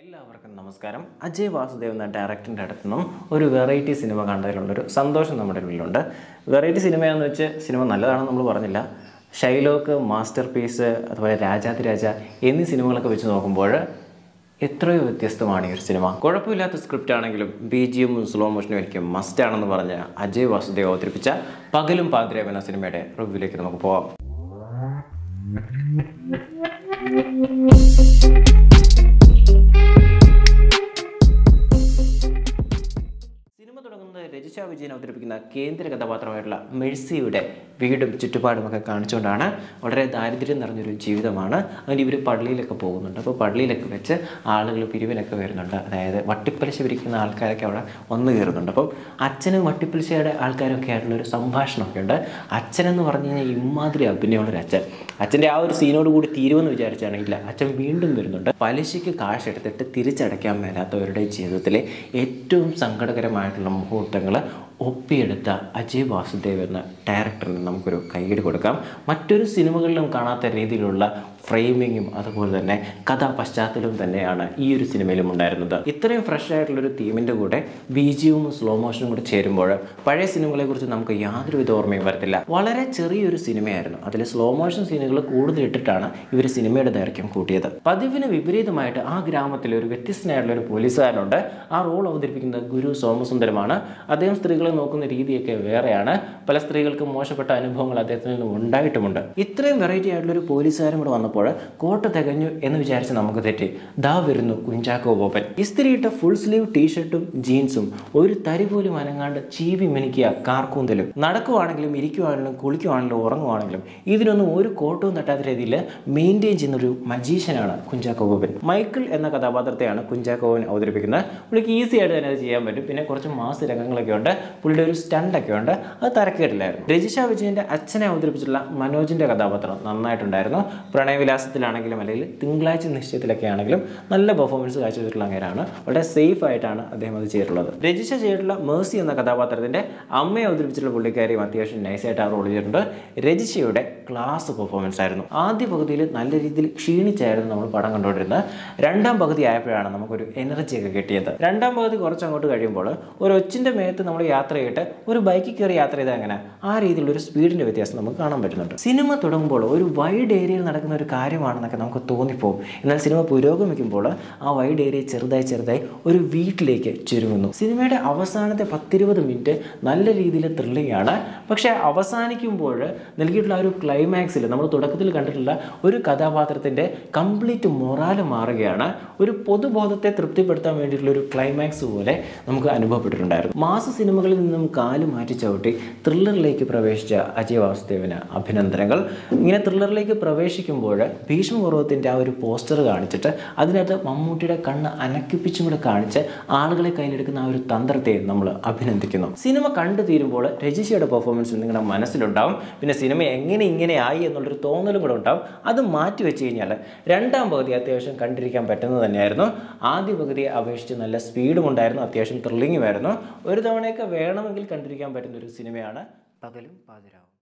എല്ലാവർക്കും നമസ്കാരം അജയ് വാസുദേവ് എന്ന ഡയറക്ടറിൻ്റെ അടുത്ത് നിന്നും ഒരു വെറൈറ്റി സിനിമ കണ്ടതിലുള്ളൊരു സന്തോഷം നമ്മുടെ ഉള്ളിലുണ്ട് വെറൈറ്റി സിനിമയാണെന്ന് വെച്ച് സിനിമ നല്ലതാണെന്ന് നമ്മൾ പറഞ്ഞില്ല ഷൈലോക്ക് മാസ്റ്റർ പീസ് അതുപോലെ രാജാതിരാജ എന്നീ സിനിമകളൊക്കെ വെച്ച് നോക്കുമ്പോൾ എത്രയോ വ്യത്യസ്തമാണ് ഈ ഒരു സിനിമ കുഴപ്പമില്ലാത്ത സ്ക്രിപ്റ്റ് ആണെങ്കിലും ബി ജി എമ്മും സ്ലോ മോഷനും എനിക്ക് മസ്റ്റ് ആണെന്ന് പറഞ്ഞ് അജയ് വാസുദേവ് അവതരിപ്പിച്ച പകലും പാതിരയും എന്ന സിനിമയുടെ റിവ്യൂലേക്ക് നമുക്ക് പോവാം സിനിമ തുടങ്ങുന്നത് രജിഷ വിജയൻ അവതരിപ്പിക്കുന്ന കേന്ദ്ര കഥാപാത്രമായിട്ടുള്ള മെഴ്സിയുടെ വീടും ചുറ്റുപാടുമൊക്കെ കാണിച്ചുകൊണ്ടാണ് വളരെ ദാരിദ്ര്യം നിറഞ്ഞൊരു ജീവിതമാണ് അതിന് ഇവർ പള്ളിയിലൊക്കെ പോകുന്നുണ്ട് അപ്പോൾ പള്ളിയിലൊക്കെ വെച്ച് ആളുകൾ പിരിവിനൊക്കെ വരുന്നുണ്ട് അതായത് വട്ടിപ്പലിശ പിരിക്കുന്ന ആൾക്കാരൊക്കെ അവിടെ വന്നു കയറുന്നുണ്ട് അപ്പം അച്ഛനും വട്ടിപ്പലിശയുടെ ആൾക്കാരൊക്കെ ആയിട്ടുള്ള ഒരു സംഭാഷണമൊക്കെ ഉണ്ട് അച്ഛനെന്ന് പറഞ്ഞു കഴിഞ്ഞാൽ ഇമാതിരി അഭിനയമുള്ളൊരു അച്ഛൻ അച്ഛൻ്റെ ആ ഒരു സീനോട് കൂടി തീരുമെന്ന് വിചാരിച്ചാണ് ഇല്ല അച്ഛൻ വീണ്ടും വരുന്നുണ്ട് പലിശയ്ക്ക് കാശ് എടുത്തിട്ട് തിരിച്ചടയ്ക്കാൻ മേലാത്തവരുടെ ജീവിതത്തിലെ ഏറ്റവും സങ്കടകരമായിട്ടുള്ള മുഹൂർത്തങ്ങൾ ഒപ്പിയെടുത്ത അജയ് വാസുദേവ് എന്ന ഡയറക്ടറിന് നമുക്കൊരു കൈയ്യടി കൊടുക്കാം മറ്റൊരു സിനിമകളിലും കാണാത്ത രീതിയിലുള്ള ഫ്രെയിമിങ്ങും അതുപോലെ തന്നെ കഥാ പശ്ചാത്തലവും തന്നെയാണ് ഈ ഒരു സിനിമയിലും ഉണ്ടായിരുന്നത് ഇത്രയും ഫ്രഷ് ആയിട്ടുള്ളൊരു തീമിൻ്റെ കൂടെ ബീജിയും സ്ലോ മോഷനും കൂടെ ചേരുമ്പോൾ പഴയ സിനിമകളെക്കുറിച്ച് നമുക്ക് യാതൊരുവിധ ഓർമ്മയും വരത്തില്ല വളരെ ചെറിയൊരു സിനിമയായിരുന്നു അതിൽ സ്ലോ മോഷൻ സീനുകൾ കൂടുതൽ ഇട്ടിട്ടാണ് ഇവർ സിനിമയുടെ ദൈർഘ്യം കൂട്ടിയത് പതിവിന് വിപരീതമായിട്ട് ആ ഗ്രാമത്തിൽ ഒരു വ്യത്യസ്തനായിട്ടുള്ള ഒരു പോലീസുകാരനുണ്ട് ആ റോൾ അവതരിപ്പിക്കുന്നത് ഗുരു സോമസുന്ദരമാണ് അദ്ദേഹം സ്ത്രീകളെ നോക്കുന്ന രീതിയൊക്കെ വേറെയാണ് പല സ്ത്രീകൾക്കും മോശപ്പെട്ട അനുഭവങ്ങൾ അദ്ദേഹത്തിൽ നിന്ന് ഉണ്ടായിട്ടുമുണ്ട് ഇത്രയും വെറൈറ്റി ആയിട്ടുള്ള ഒരു പോലീസുകാരും കൂടെ വന്നപ്പോൾ കോട്ട തികഞ്ഞു എന്ന് വിചാരിച്ച് നമുക്ക് തെറ്റി ദാ വരുന്നു കുഞ്ചാക്കോ ബോബൻ ഇസ്തിരിയിട്ട ഫുൾ സ്ലീവ് ടീഷർട്ടും ജീൻസും ഒരു തരി പോലും അനങ്ങാണ്ട് ചീവി മിനുക്കിയ കാർക്കൂന്തലും നടക്കുവാണെങ്കിലും ഇരിക്കുവാണെങ്കിലും കുളിക്കുവാണെങ്കിലും ഉറങ്ങുവാണെങ്കിലും ഇതിനൊന്നും ഒരു കോട്ടവും തട്ടാത്ത രീതിയിൽ മെയിൻറ്റെയിൻ ചെയ്യുന്ന ഒരു മജീഷ്യനാണ് കുഞ്ചാക്കോ ബോബൻ മൈക്കിൾ എന്ന കഥാപാത്രത്തെയാണ് കുഞ്ചാക്കോ ബോബൻ അവതരിപ്പിക്കുന്നത് പുള്ളിക്ക് ഈസി ആയിട്ട് തന്നെ അത് ചെയ്യാൻ പറ്റും പിന്നെ കുറച്ച് മാസ് രംഗങ്ങളൊക്കെ ഉണ്ട് പുള്ളിയുടെ ഒരു സ്റ്റണ്ടൊക്കെ ഉണ്ട് അത് തരക്കേട്ടില്ലായിരുന്നു രജിഷ വിജയന്റെ അച്ഛനെ അവതരിപ്പിച്ചിട്ടുള്ള മനോജിന്റെ കഥാപാത്രം നന്നായിട്ടുണ്ടായിരുന്നു പ്രണയവിലാസത്തിലാണെങ്കിലും അല്ലെങ്കിൽ തിങ്കളാഴ്ച നിശ്ചയത്തിലൊക്കെ ആണെങ്കിലും നല്ല പെർഫോമൻസ് കാഴ്ചവെച്ചിട്ടുള്ള അങ്ങനെയാണ് വളരെ സേഫ് ആയിട്ടാണ് അദ്ദേഹം അത് ചെയ്തിട്ടുള്ളത് രജിഷ ചെയ്തിട്ടുള്ള മേഴ്സി എന്ന കഥാപാത്രത്തിന്റെ അമ്മയെ അവതരിപ്പിച്ചിട്ടുള്ള പുള്ളിക്കാരിയും അത്യാവശ്യം നൈസായിട്ട് ആ റോൾ ചെയ്തിട്ടുണ്ട് രജിഷയുടെ ക്ലാസ് പെർഫോമൻസ് ആയിരുന്നു ആദ്യ പകുതിയിൽ നല്ല രീതിയിൽ ക്ഷീണിച്ചായിരുന്നു നമ്മൾ പടം കണ്ടുകൊണ്ടിരുന്നത് രണ്ടാം പകുതി ആയപ്പോഴാണ് നമുക്കൊരു എനർജി ഒക്കെ കിട്ടിയത് രണ്ടാം പകുതി കുറച്ച് അങ്ങോട്ട് കഴിയുമ്പോൾ ഒരു ഒച്ചിന്റെ മേത്ത് നമ്മൾ യാത്ര ചെയ്തിട്ട് ഒരു ബൈക്കിൽ കയറി യാത്ര ചെയ്താൽ അങ്ങനെ ആ രീതിയിലുള്ള ഒരു സ്പീഡിന്റെ വ്യത്യാസം നമുക്ക് കാണാൻ പറ്റുന്നുണ്ട് സിനിമ തുടങ്ങുമ്പോൾ ഒരു വൈഡ് ഏരിയയിൽ നടക്കുന്ന ഒരു കാര്യമാണെന്നൊക്കെ നമുക്ക് തോന്നിപ്പോകും എന്നാൽ സിനിമ പുരോഗമിക്കുമ്പോൾ ആ വൈഡ് ഏരിയ ചെറുതായി ചെറുതായി ഒരു വീട്ടിലേക്ക് ചുരുങ്ങുന്നു സിനിമയുടെ അവസാനത്തെ പത്തിരുപത് മിനിറ്റ് നല്ല രീതിയിൽ ത്രില്ലിംഗ് ആണ് പക്ഷേ അവസാനിക്കുമ്പോൾ നൽകിയിട്ടുള്ള ആ ഒരു ക്ലൈമാക്സിൽ നമ്മൾ തുടക്കത്തിൽ കണ്ടിട്ടുള്ള ഒരു കഥാപാത്രത്തിൻ്റെ കംപ്ലീറ്റ് മൊറാല് മാറുകയാണ് ഒരു പൊതുബോധത്തെ തൃപ്തിപ്പെടുത്താൻ വേണ്ടിയിട്ടുള്ള ഒരു ക്ലൈമാക്സ് പോലെ നമുക്ക് അനുഭവപ്പെട്ടിട്ടുണ്ടായിരുന്നു മാസ സിനിമകളിൽ നിന്നും കാല് മാറ്റി ചവിട്ടി ത്രില്ലറിലേക്ക് പ്രവേശിച്ച അജയ് വാസുദേവിന് അഭിനന്ദനങ്ങൾ ഇങ്ങനെ ത്രില്ലറിലേക്ക് പ്രവേശിക്കുമ്പോൾ ഭീഷ്മപർവത്തിൻ്റെ ആ ഒരു പോസ്റ്റർ കാണിച്ചിട്ട് അതിനകത്ത് മമ്മൂട്ടിയുടെ കണ്ണ് അനക്കിപ്പിച്ചും കൂടെ കാണിച്ച് ആളുകളെ കയ്യിലെടുക്കുന്ന ആ ഒരു തന്ത്രത്തെ നമ്മൾ അഭിനന്ദിക്കുന്നു സിനിമ കണ്ടു തീരുമ്പോൾ രജിഷയുടെ പെർഫോമൻസ് നിങ്ങളുടെ മനസ്സിലുണ്ടാവും പിന്നെ സിനിമ എങ്ങനെ ഇങ്ങനെ ആയി എന്നുള്ളൊരു തോന്നലും കൂടെ ഉണ്ടാവും അത് മാറ്റി വെച്ച് കഴിഞ്ഞാൽ രണ്ടാം പകുതി അത്യാവശ്യം കണ്ടിരിക്കാൻ പറ്റുന്നത് തന്നെയായിരുന്നു ആദ്യ പകുതിയെ അപേക്ഷിച്ച് നല്ല സ്പീഡും ഉണ്ടായിരുന്നു അത്യാവശ്യം ത്രില്ലിങ്ങുമായിരുന്നു ഒരു തവണയൊക്കെ വേണമെങ്കിൽ കണ്ടിരിക്കാൻ പറ്റുന്ന ഒരു സിനിമയാണ് പകലും പാതിരാവും